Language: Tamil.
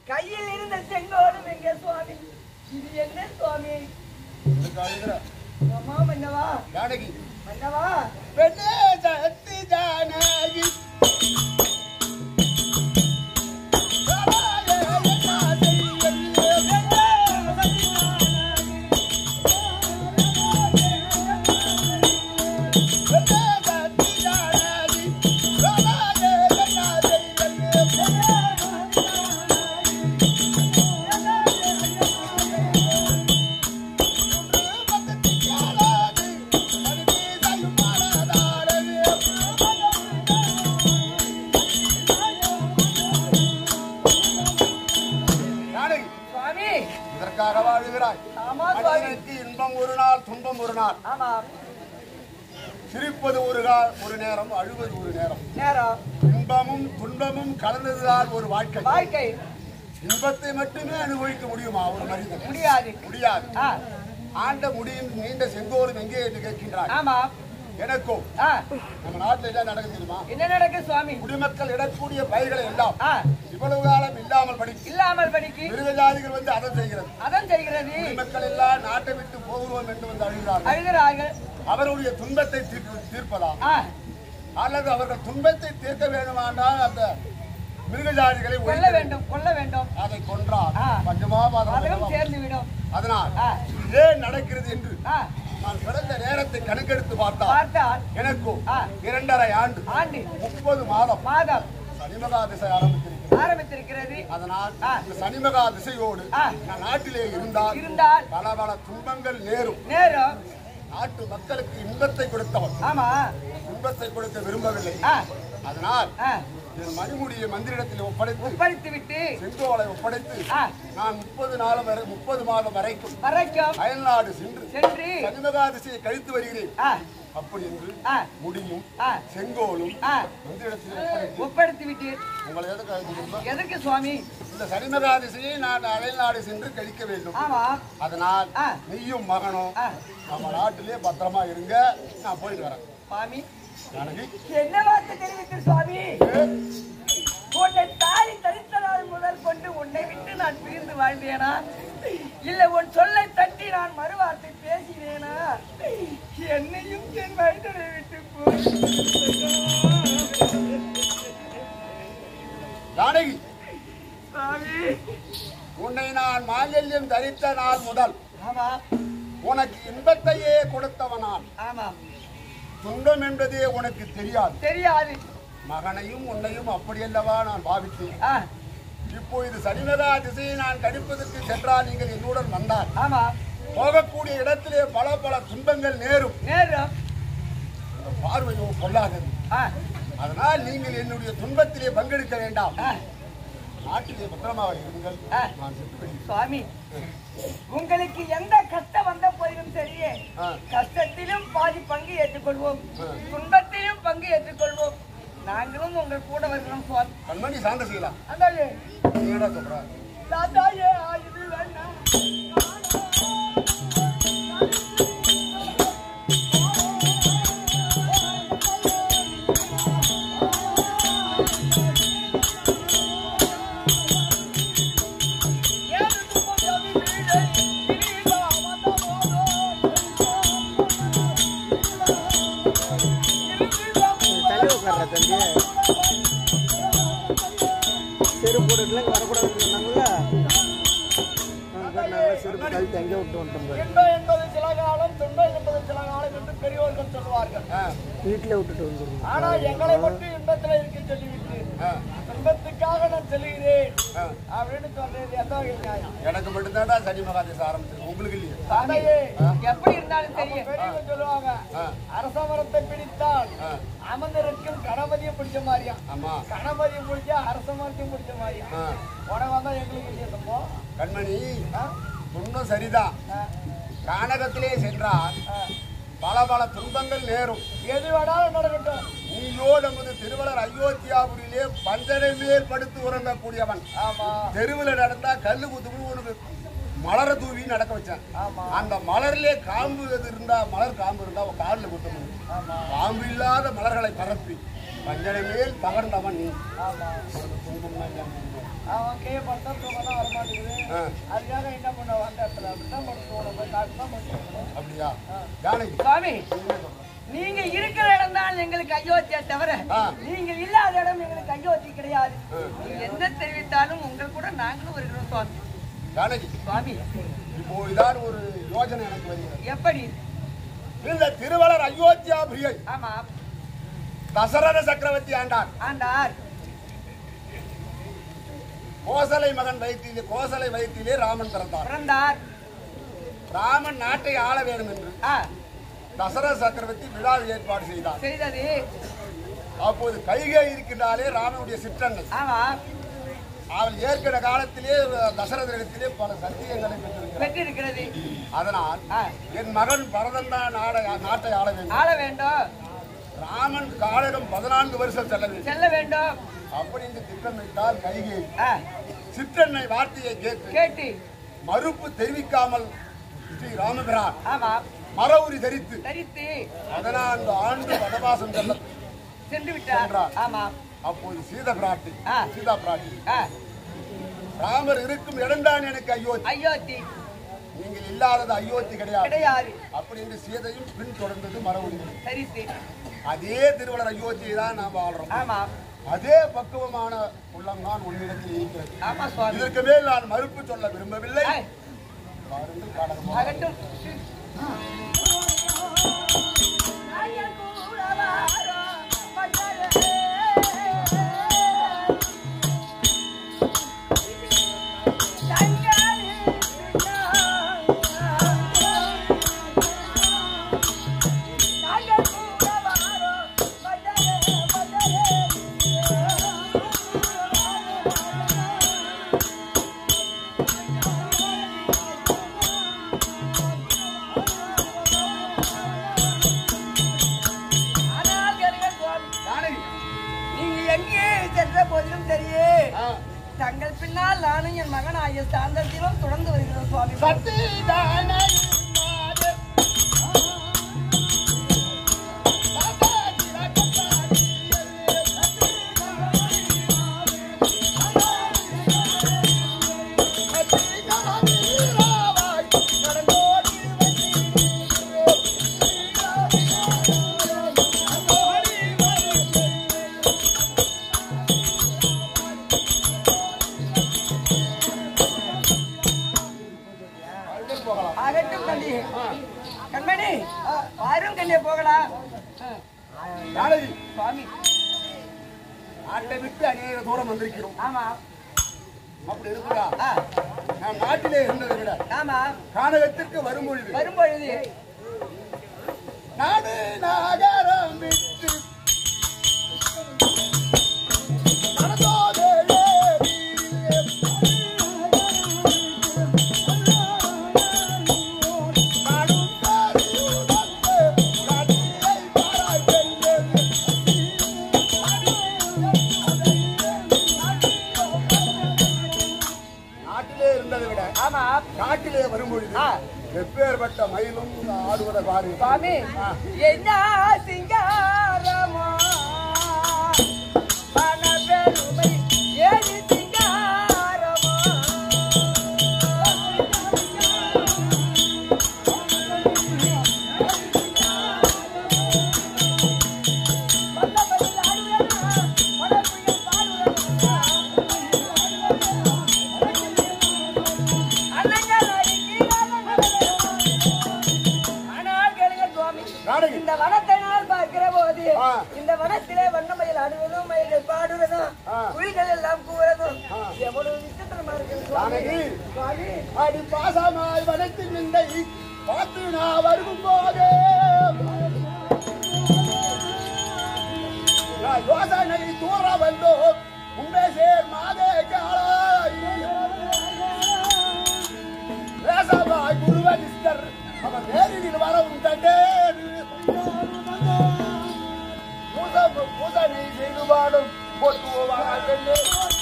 கையில் இருந்த செங்கோலும் எங்க சுவாமி இது என்ன சுவாமி இதுக்கு அழுகுற. அம்மா மன்னவா ஜானகி மன்னவா பெண்ணே சக்தி ஜானகி ஜானகி சுவாமி இதற்காக வாழ்கிறாய் ஆமா சுவாமி மனிதனுக்கு இன்பம் ஒரு நாள் துன்பம் ஒரு நாள் ஆமா சிரிப்பது ஒரு கால் ஒரு நேரம் அழுவது ஒரு நேரம் நேரம் இன்பமும் துன்பமும் கலந்ததுதான் ஒரு வாழ்க்கை வாழ்க்கை இன்பத்தை மட்டுமே அனுபவிக்க முடியுமா ஒரு மனிதன் முடியாது முடியாது ஆ, ஆண்ட முடியும் நீண்ட செங்கோலும் எங்கே என்று கேட்கின்றார் ஆமா எனக்கும் ஆ, நம்ம நாட்டில் என்ன நடக்குது தெரியுமா என்ன நடக்கு சுவாமி குடிமக்கள் இடக்கூடிய பயிர்களை எல்லாம் ஆ, இவ்வளவு காலம் இல்லாமல் படித்து இல்லாமல் படிக்கு மிருகஜாதிகள் வந்து அதை செய்கிறது அதன் செய்கிறது குடிமக்கள் எல்லாம் நாட்டை விட்டு போகிறோம் என்று வந்து அழுகிறார்கள் அழுகிறார்கள் அவருடைய துன்பத்தை தீர்ப்பு- தீர்ப்பதா ஆ, அல்லது அவர்கள் துன்பத்தை தீர்க்க வேண்டுமானால் அந்த மிருகஜாதிகளை கொல்ல ஒழிக்க வேண்டும். வேண்டும் கொல்ல வேண்டும் அதை கொன்றால் ஆ. பஞ்சமா அதுவும் பாதகம் சேர்ந்து விடும் அதனால் ஆ. இது ஏன் நடக்கிறது என்று ஆ, நான் பிறந்த நேரத்தை கணக்கெடுத்து பார்த்தால் பார்த்தால் எனக்கும் ஆ. இரண்டரை ஆண்டு ஆண்டு முப்பது மாதம் மாதம் சனிமகா திசை ஆரம்பித்திருக்கிறது ஆரம்பித்திருக்கிறது அதனால் ஆ. இந்த சனிமகா திசையோடு ஆ. நான் நாட்டிலே இருந்தால் இருந்தால் பல பல துன்பங்கள் நேரும் நேரம் நாட்டு மக்களுக்கு இன்பத்தை கொடுத்தவன் ஆமா இன்பத்தை கொடுக்க விரும்பவில்லை ஆ, அதனால் ஆ, என் மணிமுடியை மந்திரிடத்தில் ஒப்படைத்து ஒப்படைத்து விட்டு செங்கோலை ஒப்படைத்து ஆ, நான் முப்பது நாள் வரை முப்பது மாதம் வரைக்கும் வரைக்கும் அயல்நாடு சென்று சென்று சனிமகா திசையை கழித்து வருகிறேன் ஆ, அப்படி என்று ஆ, முடியும் ஆ, செங்கோலும் ஆ, மந்திரிடத்தில் ஒப்படைத்து ஒப்படைத்து விட்டு உங்களை எதுக்கு அழைத்திருந்தோம்? எதற்கு சுவாமி இந்த சனிமகா திசையை நான் அயல்நாடு சென்று கழிக்க வேண்டும் ஆமா அதனால் ஆ. நீயும் மகனும் ஆ, நம்ம நாட்டிலே பத்திரமா இருங்க நான் போயிட்டு வரேன் சுவாமி ஜானகி என்ன வார்த்தை தெரிவித்து சுவாமி உன்னை தாலி தரித்த நாள் முதல் கொண்டு உன்னை விட்டு நான் பிரிந்து வாழ்ந்தேனா இல்ல உன் சொல்லை தட்டி நான் மறுவார்த்தை பேசினேனா என்னையும் என் வயதனை விட்டு போய் ஜானகி சுவாமி உன்னை நான் மாங்கல்யம் தரித்த நாள் முதல் ஆமா உனக்கு இன்பத்தையே கொடுத்தவனான் ஆமா துன்பம் என்பதே உனக்கு தெரியாது தெரியாது மகனையும் உன்னையும் அப்படியல்லவா நான் பாவித்தேன் ஆ, இப்போ இது சனிமகா திசையை நான் கணிப்பதற்கு சென்றால் நீங்கள் என்னுடன் வந்தால் ஆமா போகக்கூடிய இடத்திலே பல பல துன்பங்கள் நேரும் நேரம் அந்த பார்வையோ கொள்ளாதது ஆ, அதனால் நீங்கள் என்னுடைய துன்பத்திலே பங்கெடுக்க வேண்டாம் ஆ, நாட்டிலே பத்திரமாக இருங்கள் ஆ. நான் சென்று விடுகிறேன். சுவாமி உங்களுக்கு எந்த கஷ்டம் வந்த போயிலும் சரியே ஆ. கஷ்டத்திலும் பாதி பங்கு ஏற்றுக்கொள்வோம் ஆ. துன்பத்திலும் பங்கு ஏற்றுக்கொள்வோம் நாங்களும் உங்கள் கூட வருகிறோம் சுவாமி கண்மணி சாந்த செய்யலாம் அந்தாயே நீ என்னடா சொல்ற தாத்தாயே ஆயுது வேண்டாம் தள்ளி உட்கார்ற தம்பி செருப்பு போட்டுட்டுலாம் வரக்கூடாதுன்னு சொன்னாங்கல்ல நாங்கள் செருப்பு கழுத்து எங்கே விட்டு வந்துட்டோம் பாரு. இன்பம் என்பது சில காலம் துன்பம் என்பது சில காலம் என்று பெரியவர்கள் சொல்வார்கள் ஆ, வீட்டில் விட்டுட்டு வந்துருங்க ஆனா எங்களை மட்டும் இன்பத்துல இருக்க சொல்லிவிட்டு ஆ, துன்பத்துக்காக நான் செல்கிறேன் ஆ. அப்படின்னு சொல்றது எந்த வகை நியாயம் எனக்கு மட்டும்தான்டா சனி மகா திசை ஆரம்பிச்சது உங்களுக்கு இல்லையே தந்தையே எப்படி இருந்தாலும் தெரியும் பெரியவங்க சொல்லுவாங்க ஆ. அரச மரத்தை பிடித்தால் ஆ, அமர்ந்திருக்கும் கணபதியை பிடிச்ச மாதிரியா ஆமா கணபதியை பிடிச்சா அரச மரத்தையும் பிடிச்ச மாதிரியா ஆ, உனக்கு வந்தா எங்களுக்கு இல்லையா தப்போ கண்மணி ஆ? ஒன்றும் சரிதான் ஆ, கானகத்திலே சென்றால் ஆ. பல பல துன்பங்கள் நேரும் எது வேணாலும் நடக்கட்டும் நீயோ நமது திருவளர் அயோத்தியாபுரியிலே பஞ்சனை மேல் படுத்து உறங்கக்கூடியவன் ஆமா தெருவில் நடந்தா கல்லு குத்து உனக்கு மலர தூவி நடக்க வச்சேன் ஆமா அந்த மலர்லே காம்பு எது இருந்தா மலர் காம்பு இருந்தா அவன் காலில் குத்த முடியும் ஆமா காம்பு இல்லாத மலர்களை பரப்பி பஞ்சனை மேல் பகர்ந்தவன் நீ ஆமா அவன் கே பட்டா தூங்கலாம் வரமாட்டேங்குது ஆ, அதுக்காக என்ன பண்ண வந்த இடத்துல அப்படிதான் பண்ணுவோம் காட்டு தான் பண்ணுவோம் அப்படியா ஜானகி சுவாமி நீங்க இருக்கிற இடம் தான் எங்களுக்கு அயோத்தியா தவிர ஆ. நீங்கள் இல்லாத இடம் எங்களுக்கு அயோத்தி கிடையாது நீங்க எந்த தெரிவித்தாலும் உங்கள் கூட நாங்களும் இருக்கிறோம் சுவாமி ஜானகி சுவாமி இப்போ இதான் ஒரு யோசனை எனக்கு வருகிறது எப்படி இந்த திருவளர் அயோத்தியாபுரியை ஆமா தசரத சக்கரவர்த்தி ஆண்டார் ஆண்டார் கோசலை மகன் வயிற்றிலே கோசலை வயிற்றிலே ராமன் பிறந்தார் பிறந்தார் ராமன் நாட்டை ஆள வேண்டும் என்று ஆ, தசரத சக்கரவர்த்தி விழாவை ஏற்பாடு செய்தார் செய்தது அப்போது கைகே இருக்கின்றாலே ராமனுடைய சிற்றன்னை ஆமா அவள் ஏற்கிற காலத்திலே தசரதத்திலே பல சத்தியங்களை பெற்றிருக்கிறார் பெற்றிருக்கிறது அதனால் ஆ, என் மகன் பரதன் தான் நாட நாட்டை ஆள வேண்டும் ஆள வேண்டும் ராமன் காலகம் பதினான்கு வருஷம் செல்ல வேண்டும் செல்ல வேண்டும் அப்படி என்று திட்டமிட்டால் கைகே ஆ, சிற்றன்னை வார்த்தையை கேட்டு கேட்டு மறுப்பு தெரிவிக்காமல் ஸ்ரீ ராமபிரான் ஆமா மரவுரி தரித்து தரித்து பதினான்கு ஆண்டு வனவாசம் செல்ல சென்று விட்டார் சென்றார். ஆமா அப்போது சீத பிராட்டி ஆ. சீதா பிராட்டி ஆ, ராமர் இருக்கும் இடம்தான் எனக்கு அயோத்தி அயோத்தி நீங்கள் இல்லாதது அயோத்தி கிடையாது கிடையாது அப்படி என்று சீதையும் பின் தொடர்ந்தது மரவுரி தரித்து அதே திருவள்ளர் அயோத்தியை தான் நாம் வாழ்றோம் ஆமா அதே பக்குவமான உள்ளம் தான் உன்னிடத்தில் இருக்கிறது ஆமா சுவாமி இதற்கு மேல் நான் மறுப்பு சொல்ல விரும்பவில்லை ஆ, பாருங்கள் காலகமாக அகட்டும் ஆனால் கேளுங்க சுவாமி ஜானகி நீங்க எங்கே சென்ற போதிலும் சரியே ஆ. தங்கள் பின்னால் நானும் என் மகன் ஆகிய சாந்தத்திலும் தொடர்ந்து வருகிறோம் சுவாமி அருகில் போகலாம் ஆகட்டும் கண்ணி கண்மணி வாரும் கண்ணிய போகலாம் ஆ, ஜானகி சுவாமி நாட்டை விட்டு அநேக தூரம் வந்திருக்கிறோம் ஆமா அப்படி இருக்குதா ஆ, நான் நாட்டிலே இருந்ததை விட ஆமா கானகத்திற்கு வரும்பொழுது வரும்பொழுது நாடு நகரம் விட்டு நடந்தோதே நாட்டிலே இருந்ததை விட ஆமா காட்டிலே வரும்பொழுது ஆ. எப்பேற்பட்ட மயிலும் ஆடுவதை பாரு சுவாமி ஆ. என்ன சிங்காரமா பண பெருமை ஏது சிங்காரமா வல்லபடியில் ஆடுவேனா, வடபுயல் பாடுவேனா. அலங்கலாய் கீழானங்களே. ஆனால் கேளுங்க சுவாமி நாடகி இந்த வனத்தை நான் பார்க்கிற போது ஆ. இந்த வனத்திலே வண்ணமயில் ஆடுவதும் மயில்கள் பாடுவதும் ஆ. குயில்கள் எல்லாம் கூறுவதும் ஆ. எவ்வளவு விசித்திரமா இருக்கிறது சுவாமி. நாடகி சுவாமி அடி பாசமாய் வனத்து நின்றை பார்த்து நான் வரும் போதே நான் யோசனை தூர வந்தோம் உண்மை சேர் மாதே காலாய் தேசமாய் குருவனிஸ்தர் அவர் நேரில் வர உண்டேன் பூசனை செய்து பாடும் பொட்டுவாங்க